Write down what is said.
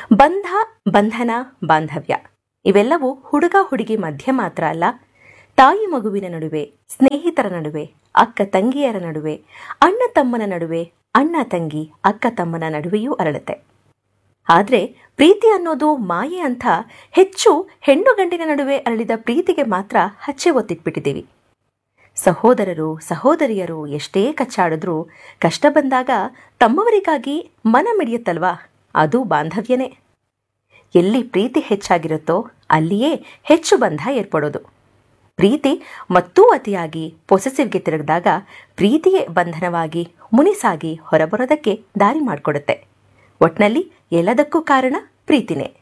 ಬಂಧ ಬಂಧನ ಬಾಂಧವ್ಯ ಇವೆಲ್ಲವೂ ಹುಡುಗ ಹುಡುಗಿ ಮಧ್ಯೆ ಮಾತ್ರ ಅಲ್ಲ ತಾಯಿ ಮಗುವಿನ ನಡುವೆ ಸ್ನೇಹಿತರ ನಡುವೆ ಅಕ್ಕ ತಂಗಿಯರ ನಡುವೆ ಅಣ್ಣ ತಮ್ಮನ ನಡುವೆ ಅಣ್ಣ ತಂಗಿ ಅಕ್ಕ ತಮ್ಮನ ನಡುವೆಯೂ ಅರಳುತ್ತೆ ಆದ್ರೆ ಪ್ರೀತಿ ಅನ್ನೋದು ಮಾಯೆ ಅಂತ ಹೆಚ್ಚು ಹೆಣ್ಣು ಗಂಡಿನ ನಡುವೆ ಅರಳಿದ ಪ್ರೀತಿಗೆ ಮಾತ್ರ ಹಚ್ಚೆ ಒತ್ತಿಟ್ಬಿಟ್ಟಿದ್ದೀವಿ ಸಹೋದರರು ಸಹೋದರಿಯರು ಎಷ್ಟೇ ಕಚ್ಚಾಡಿದ್ರೂ ಕಷ್ಟ ಬಂದಾಗ ತಮ್ಮವರಿಗಾಗಿ ಮನ ಮಿಡಿಯುತ್ತಲ್ವಾ ಅದು ಬಾಂಧವ್ಯನೇ ಎಲ್ಲಿ ಪ್ರೀತಿ ಹೆಚ್ಚಾಗಿರುತ್ತೋ ಅಲ್ಲಿಯೇ ಹೆಚ್ಚು ಬಂಧ ಏರ್ಪಡೋದು ಪ್ರೀತಿ ಮತ್ತೂ ಅತಿಯಾಗಿ ಪೊಸೆಸಿವ್ಗೆ ತಿರುಗಿದಾಗ ಪ್ರೀತಿಯೇ ಬಂಧನವಾಗಿ ಮುನಿಸಾಗಿ ಹೊರಬರೋದಕ್ಕೆ ದಾರಿ ಮಾಡಿಕೊಡುತ್ತೆ ಒಟ್ನಲ್ಲಿ ಎಲ್ಲದಕ್ಕೂ ಕಾರಣ ಪ್ರೀತಿನೇ